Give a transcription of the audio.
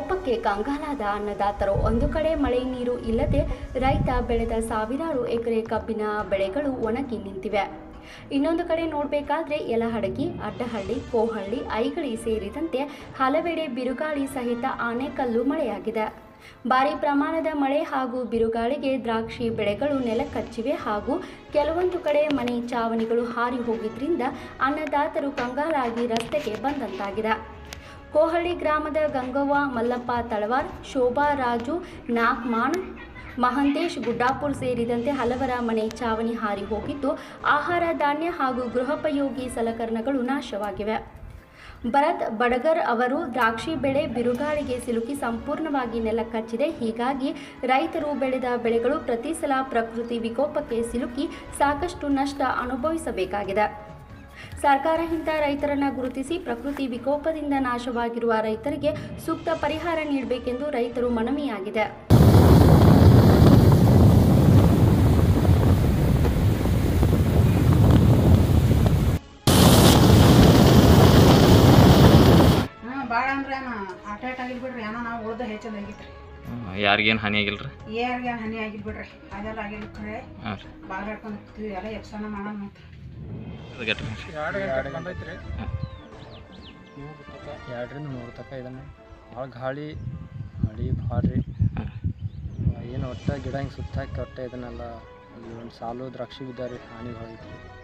ವಿಕೋಪಕ್ಕೆ ಕಂಗಾಲಾದ ಅನ್ನದಾತರು ಒಂದು ಕಡೆ ಮಳೆ ನೀರು ಇಲ್ಲದೆ ರೈತ ಬೆಳೆದ ಸಾವಿರಾರು ಎಕರೆ ಕಬ್ಬಿನ ಬೆಳೆಗಳು ಒಣಗಿ ನಿಂತಿವೆ ಇನ್ನೊಂದು ಕಡೆ ನೋಡಬೇಕಾದ್ರೆ ಯಲಹಡಗಿ ಅಡ್ಡಹಳ್ಳಿ ಕೋಹಳ್ಳಿ ಐಗಳಿ ಸೇರಿದಂತೆ ಹಲವೆಡೆ ಬಿರುಗಾಳಿ ಸಹಿತ ಆನೆಕಲ್ಲು ಮಳೆಯಾಗಿದೆ ಭಾರಿ ಪ್ರಮಾಣದ ಮಳೆ ಹಾಗೂ ಬಿರುಗಾಳಿಗೆ ದ್ರಾಕ್ಷಿ ಬೆಳೆಗಳು ನೆಲಕಚ್ಚಿವೆ ಹಾಗೂ ಕೆಲವೊಂದು ಕಡೆ ಮನೆ ಚಾವಣಿಗಳು ಹಾರಿ ಹೋಗಿದ್ರಿಂದ ಅನ್ನದಾತರು ಕಂಗಾಲಾಗಿ ರಸ್ತೆಗೆ ಬಂದಂತಾಗಿದೆ ಕೋಹಳ್ಳಿ ಗ್ರಾಮದ ಗಂಗವ್ವ ಮಲ್ಲಪ್ಪ ತಳವಾರ್ ಶೋಭಾ ರಾಜು ನಾಗ್ಮಾಣ್ ಮಹಂತೇಶ್ ಗುಡ್ಡಾಪುರ್ ಸೇರಿದಂತೆ ಹಲವರ ಮನೆ ಚಾವಣಿ ಹಾರಿ ಹೋಗಿದ್ದು ಆಹಾರ ಧಾನ್ಯ ಹಾಗೂ ಗೃಹೋಪಯೋಗಿ ಸಲಕರಣೆಗಳು ನಾಶವಾಗಿವೆ ಭರತ್ ಬಡಗರ್ ಅವರು ದ್ರಾಕ್ಷಿ ಬೆಳೆ ಬಿರುಗಾಳಿಗೆ ಸಿಲುಕಿ ಸಂಪೂರ್ಣವಾಗಿ ನೆಲ ಕಚ್ಚಿದೆ ಹೀಗಾಗಿ ರೈತರು ಬೆಳೆದ ಬೆಳೆಗಳು ಪ್ರತಿ ಸಲ ಪ್ರಕೃತಿ ವಿಕೋಪಕ್ಕೆ ಸಿಲುಕಿ ಸಾಕಷ್ಟು ನಷ್ಟ ಅನುಭವಿಸಬೇಕಾಗಿದೆ ಸರ್ಕಾರ ಇಂಥ ರೈತರನ್ನ ಗುರುತಿಸಿ ಪ್ರಕೃತಿ ವಿಕೋಪದಿಂದ ನಾಶವಾಗಿರುವ ರೈತರಿಗೆ ಸೂಕ್ತ ಪರಿಹಾರ ನೀಡಬೇಕೆಂದು ರೈತರು ಮನವಿಯಾಗಿದೆ ಹಾಂ ಭಾಳ ಅಂದ್ರೆ ಏನು ಅಟ್ಯಾಕ್ ಆಗಿಲ್ ಬಿಡ್ರಿ ಏನೋ ನಾವು ಓದೋ ಹೆಚ್ಚದ ಆಗಿತ್ರಿ ಯಾರಿಗೇನು ಹಾನಿ ಆಗಿಲ್ಲ ರೀ ಏರ್ಗೆ ಹನಿ ಆಗಿಲ್ ಬಿಡ್ರಿ ಅದೆಲ್ಲ ಆಗಿಲ್ಲ ಖರೆ ಹಾಂ ರೀ ಭಾಳ ಹಿಡ್ಕೊಂಡು ಕೂತೀವಿ ಎಲ್ಲ ಯಕ್ಷಣ ಮಾಡೋಣ ಮತ್ತೆ ಅದು ಗಟ್ಟಿ ಎರಡು ಗಂಟೆ ಬಂದೈತ್ರಿ ಹಾಂ. ಮೂರು ತಕ ಎರಡರಿಂದ ಮೂರು ತಕ ಇದನ್ನು ಭಾಳ ಗಾಳಿ ಮಳೆ ಭಾಳ ರೀ ಹಾಂ. ಏನು ಒಟ್ಟ ಗಿಡ ಹಿಂಗೆ ಸುತ್ತ ಹಾಕಿ ಒಟ್ಟೆ ಇದನ್ನೆಲ್ಲ ಅಲ್ಲಿ ಒಂದು ಸಾಲು ದ್ರಾಕ್ಷಿ ಬಿದ್ದಾರಿ ಹಾನಿ ಹೋಗಿತ್ತು